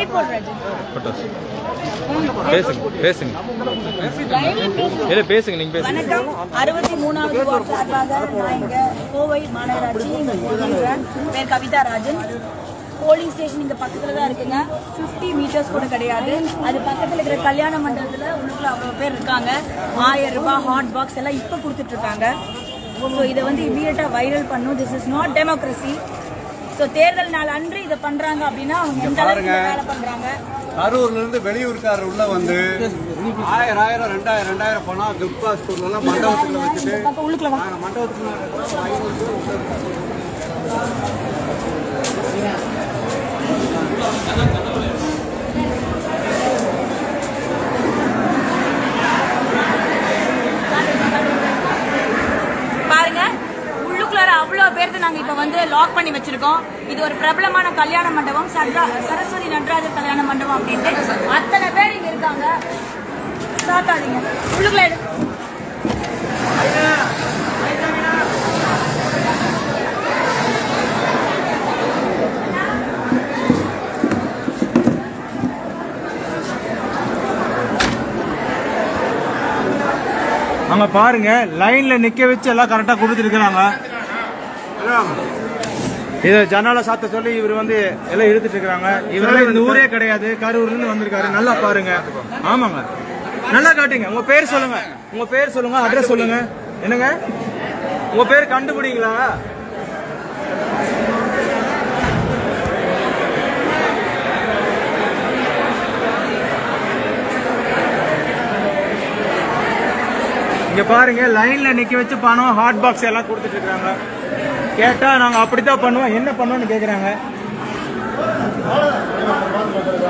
Light போடுறாஜ் பட்டாசு பேசுங்க பேசுங்க இல்ல பேசுங்க நீங்க பேசுங்க வணக்கம் அறுபத்தி மூணாவது வார்டு சார்பாக நான் இங்க கோவை மாநகராட்சி இங்க போகிறேன் பேர் கவிதா ராஜன் போலிங் ஸ்டேஷன் இங்க பக்கத்துல தான் இருக்குங்க 50 மீட்டர்ஸ் கூட கிடையாது அது பக்கத்துல இருக்கிற கல்யாண மண்டபத்துல உள்ளுக்குள்ள அவ்வளவு பேர் இருக்காங்க ஆயிரம் ரூபாய் ஹாட் பாக்ஸ் எல்லாம் இப்ப கொடுத்துட்டு இருக்காங்க ஸோ இதை வந்து இமீடியட்டா வைரல் பண்ணும் this is not democracy so தேர்தல் நாள் அன்று இதை பண்றாங்க அப்படின்னா அவங்க எந்த அளவுக்கு இந்த வேலை பண்றாங்க கரூர்ல இருந்து வெளியூர்காரர் உள்ள வந்து ஆயிரம் ஆயிரம் ரெண்டாயிரம் ரெண்டாயிரம் பணம் துர்கா ஸ்கூல்ல எல்லாம் மண்டபத்துல வச்சுட்டு இந்த பக்கம் உள்ளுக்குள்ள வா. நாங்க மண்டபத்துக்குள்ள பாருங்க உள்ளுக்குள்ளார அவ்வளோ பேர்த்து நாங்க இப்ப வந்து லாக் பண்ணி வச்சிருக்கோம் இது ஒரு பிரபலமான கல்யாண மண்டபம் சர்தா சரஸ்வதி நடராஜர் கல்யாண மண்டபம் அப்படின்ட்டு அத்தனை பேர் இங்க இருக்காங்க சாத்தாதீங்க உள்ளுக்குள்ள எடு அங்க பாருங்க லைன்ல நிக்க வச்சு எல்லாம் கரெக்டா கொடுத்துருக்காங்க இத ஜனால சாத்த சொல்லி இவர் வந்து எல்லாம் இழுத்துட்டு இருக்காங்க இவரெல்லாம் இந்த ஊரே கிடையாது கரூர்ல இருந்து வந்திருக்காரு நல்லா பாருங்க ஆமாங்க நல்லா காட்டுங்க உங்க பேர் சொல்லுங்க உங்க பேர் சொல்லுங்க அட்ரஸ் சொல்லுங்க என்னங்க உங்க பேர் கண்டுபிடிங்களா இங்க பாருங்க லைன்ல நிக்க வச்சு பணம் ஹாட் பாக்ஸ் எல்லாம் கொடுத்துட்டு இருக்காங்க கேட்டா நாங்க அப்படித்தான் பண்ணுவோம் என்ன பண்ணுவோம்னு கேக்குறாங்க